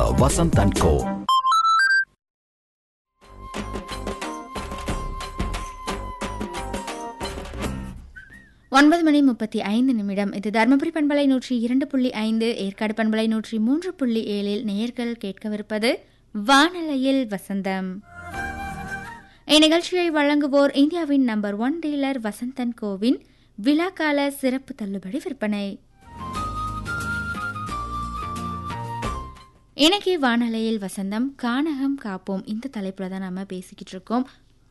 Vasanth and கோ ஒன்பது மணி முப்பத்தி ஐந்து நிமிடம் இது தருமபுரி பண்பலை நூற்றி இரண்டு புள்ளி ஐந்து ஏற்காடு பண்பலை நூற்றி மூன்று புள்ளி ஏழில் நேயர்கள் கேட்கவிருப்பது வானலையில் வசந்தம் இந்நிகழ்ச்சியை வழங்குவோர் இந்தியாவின் நம்பர் ஒன் டீலர் வசந்தன் கோவின் விழாக்கால சிறப்பு தள்ளுபடி விற்பனை இன்னைக்கு வானலையில் வசந்தம் கானகம் காப்போம் இந்த தலைப்பில் தான் நம்ம பேசிக்கிட்டு இருக்கோம்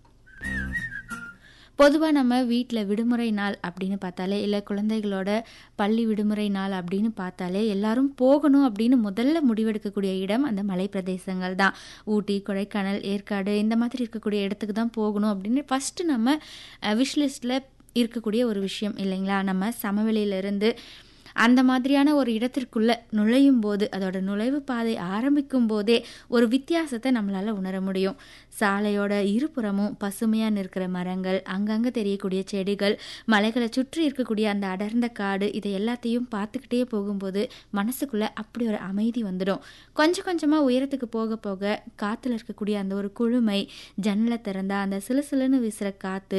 பொதுவாக நம்ம வீட்டில் விடுமுறை நாள் அப்படின்னு பார்த்தாலே இல்லை குழந்தைகளோட பள்ளி விடுமுறை நாள் அப்படின்னு பார்த்தாலே எல்லாரும் போகணும் அப்படின்னு முதல்ல முடிவெடுக்கக்கூடிய இடம் அந்த மலை பிரதேசங்கள் தான் ஊட்டி கொடைக்கானல் ஏற்காடு இந்த மாதிரி இருக்கக்கூடிய இடத்துக்கு தான் போகணும் அப்படின்னு ஃபஸ்ட்டு நம்ம விஷ்லிஸ்ட்டில் இருக்கக்கூடிய ஒரு விஷயம் இல்லைங்களா நம்ம சமவெளியிலிருந்து அந்த மாதிரியான ஒரு இடத்திற்குள்ளே நுழையும் போது அதோட நுழைவு பாதை ஆரம்பிக்கும் போதே ஒரு வித்தியாசத்தை நம்மளால் உணர முடியும் சாலையோட இருபுறமும் பசுமையாக நிற்கிற மரங்கள் அங்கங்கே தெரியக்கூடிய செடிகள் மலைகளை சுற்றி இருக்கக்கூடிய அந்த அடர்ந்த காடு இதை எல்லாத்தையும் பார்த்துக்கிட்டே போகும்போது மனசுக்குள்ளே அப்படி ஒரு அமைதி வந்துடும் கொஞ்சம் கொஞ்சமாக உயரத்துக்கு போக போக காற்றுல இருக்கக்கூடிய அந்த ஒரு குழுமை ஜன்னலை திறந்தா அந்த சிலுசிலுன்னு வீசுகிற காற்று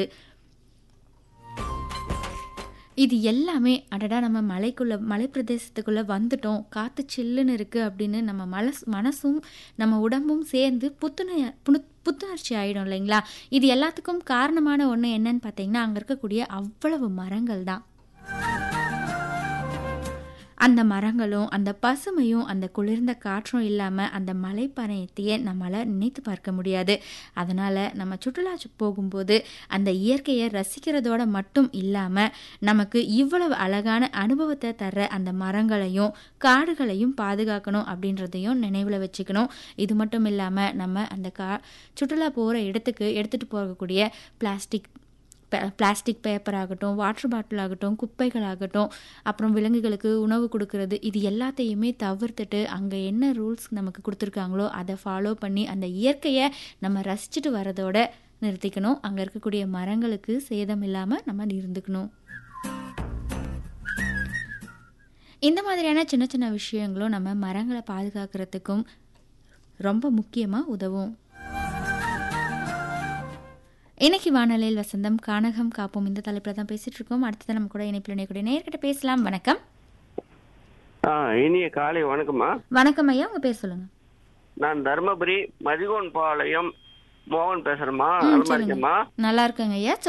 இது எல்லாமே அடடா நம்ம மலைக்குள்ளே மலை பிரதேசத்துக்குள்ளே வந்துட்டோம் காற்று சில்லுன்னு இருக்குது அப்படின்னு நம்ம மனஸ் மனசும் நம்ம உடம்பும் சேர்ந்து புத்துணை புணு புத்துணர்ச்சி ஆகிடும் இல்லைங்களா இது எல்லாத்துக்கும் காரணமான ஒன்று என்னன்னு பார்த்தீங்கன்னா அங்கே இருக்கக்கூடிய அவ்வளவு மரங்கள் தான் அந்த மரங்களும் அந்த பசுமையும் அந்த குளிர்ந்த காற்றும் இல்லாமல் அந்த மலைப்பயணத்தையே நம்மளால் நினைத்து பார்க்க முடியாது அதனால் நம்ம சுற்றுலா போகும்போது அந்த இயற்கையை ரசிக்கிறதோட மட்டும் இல்லாமல் நமக்கு இவ்வளவு அழகான அனுபவத்தை தர்ற அந்த மரங்களையும் காடுகளையும் பாதுகாக்கணும் அப்படின்றதையும் நினைவில் வச்சுக்கணும் இது மட்டும் இல்லாமல் நம்ம அந்த கா சுற்றுலா போகிற இடத்துக்கு எடுத்துகிட்டு போகக்கூடிய பிளாஸ்டிக் பிளாஸ்டிக் பேப்பர் ஆகட்டும் வாட்டர் பாட்டில் ஆகட்டும் குப்பைகள் ஆகட்டும் அப்புறம் விலங்குகளுக்கு உணவு கொடுக்கறது இது எல்லாத்தையுமே தவிர்த்துட்டு அங்கே என்ன ரூல்ஸ் நமக்கு கொடுத்துருக்காங்களோ அதை ஃபாலோ பண்ணி அந்த இயற்கையை நம்ம ரசிச்சுட்டு வரதோட நிறுத்திக்கணும் அங்கே இருக்கக்கூடிய மரங்களுக்கு சேதம் இல்லாமல் நம்ம இருந்துக்கணும் இந்த மாதிரியான சின்ன சின்ன விஷயங்களும் நம்ம மரங்களை பாதுகாக்கிறதுக்கும் ரொம்ப முக்கியமாக உதவும் இன்னைக்கு வானொலியில் வசந்தம் கானகம் காப்போம் இந்த தலைப்பில் தான் பேசிட்டு இருக்கோம் அடுத்தது நம்ம கூட இணைப்பில் இணைக்கூடிய நேர்கிட்ட பேசலாம் வணக்கம் ஆ இனிய காலை வணக்கம்மா வணக்கம் ஐயா உங்க பேர் சொல்லுங்க நான் தர்மபுரி மதிகோன் பாளையம் மோகன் பேசுறேம்மா ம், நலமா சொல்லுங்க இருக்கேம்மா நல்லா இருக்குங்க ஐயா